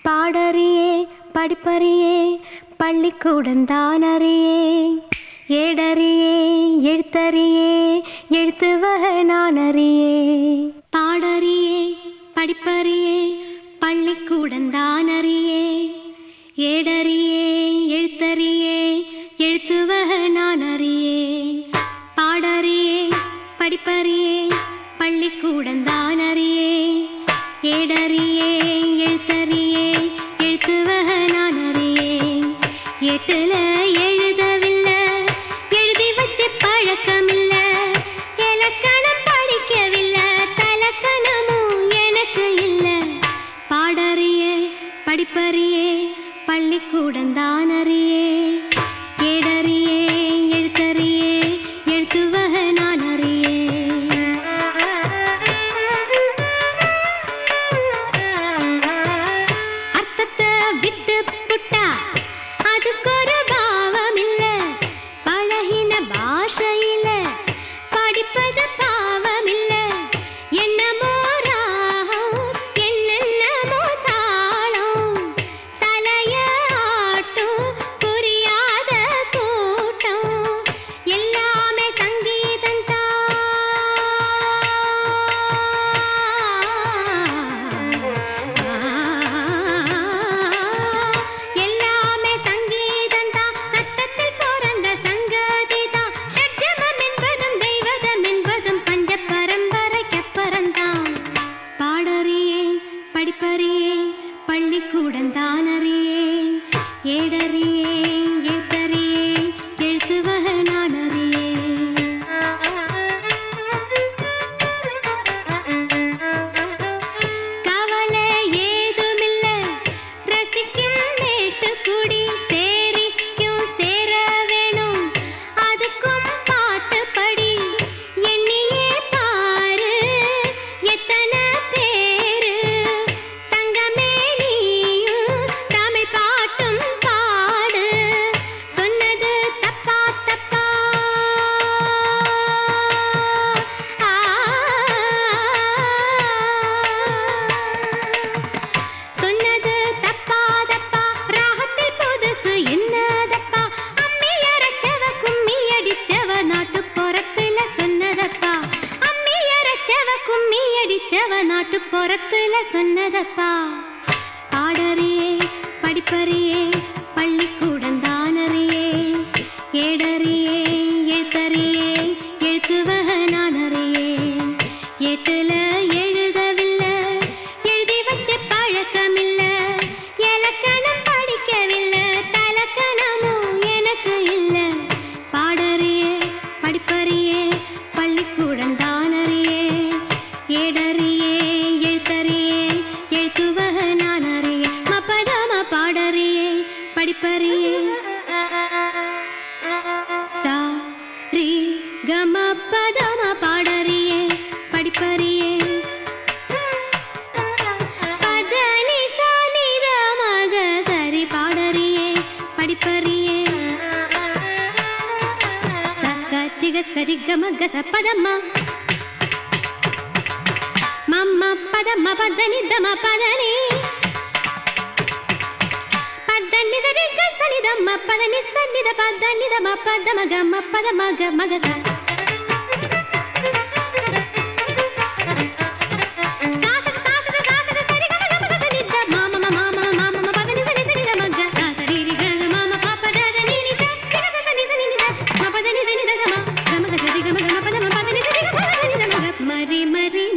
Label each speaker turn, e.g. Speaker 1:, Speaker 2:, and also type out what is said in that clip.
Speaker 1: பாடறியே படிப்பறியே பள்ளிக்கூடம் தான் அறியே ஏடறியே எழுத்தறியே எழுத்து வகை நான் அறியே பாடறியே படிப்பறியே பள்ளிக்கூடம் தான் அறியே ஏடறியே எழுத்தறியே எழுத்து வகை நான் அறியே பாடறியே படிப்பறியே பள்ளிக்கூடம் தான் அறியே ஏடறியே எழுத்தறியே எழுத்து வகை நான் அறியே எட்டுல எழுதவில்லை எழுதி வச்சு பழக்கமில்ல இலக்கணம் படிக்கவில்லை தலக்கணமும் எனக்கு இல்ல பாடறியே படிப்பறியே பள்ளிக்கூடம் தான் அறியே ஏடறியே எழுத்தறியே எழுத்து வகை நான் அறியே அர்த்தத்தை விட்டு புட்டா அதுக்கு ஒரு பாவம் இல்ல பழகின பாஷையில படிப்பது பாவம் இல்ல என்னமோ ராகம் என்னென்னமோ தாளம் தலைய ஆட்டும் புரியாத கூட்டம் எல்லாமே சங்கீதம் எல்லாமே சங்கீதம் தான் சத்தத்தில் பிறந்த சங்கதி தான் ஷட்ஜமம் என்பதும் தெய்வதம் என்பதும் பஞ்ச பரம்பரைக்கப்புறந்தான் பாடறியே படிப்பறியே பள்ளிக்கூடம் தான் அறியே ஏடறியே எழுத்தறியே எழுத்து வகை நான் அறியே கவலை ஏதுமில்ல ரசிக்கும் மேட்டுக்குடி சேரிக்கும் சேர வேணும் அதுக்கும் பாட்டு படி எண்ணியே பாரு எத்தனை பேரு தங்கமே நீயும் தமிழ் பாட்டும் பாடு சொன்னது தப்பா தப்பா சொன்னது தப்பா தப்பா ராகத்தில் புதுசு என்னதப்பா அம்மி அரைச்சவ கும்மி அடிச்சவ நாட்டு புறத்துல சொன்னதப்பா அம்மி அரைச்சவ கும்மி அடிச்சவ நாட்டு புறத்துல சொன்னதப்பா பாடறியே படிப்பறியே பள்ளிக்கூடம் தான் அறியே ஏடறியே எழுத்தறியே எழுத்து வகை நான் அறியே எட்டுல எழுதவில்லை எழுதி வச்சு பழக்கமில்ல இலக்கணம் படிக்கவில்லை தலக்கணமும் எனக்கு இல்ல பாடறியே படிப்பறியே பள்ளிக்கூடம் தான் அறியே ஏடறியே எழுத்தறியே எழுத்து வகை நான் அறியே மப்பதம பாடறியே படிப்பறியே சா ரி கம பதம பாடறியே படிப்பறியே பதனி சானித மக சரி பாடறியே படிப்பறியே சத்திக சரி கம கச பதம்மா மம்ம பதம்ம பதனி தம பதனி பதனி சரி கசனி தம்ம பதனி சன்னித பதனி தம பதம கம பதம கம கச சாசக சாசக சாசக சரி கம கம கச நித்த மாம ம மாம மாம ம பதனி சரி சரி தம க சா சரி ரி க மாம ப ப த த நி நி ச ரி க ச ச நி ச நி நி த ம பதனி த நி த க ம கம க சரி கம கம பதம பதனி சரி க ப த நி த ம க மரி மரி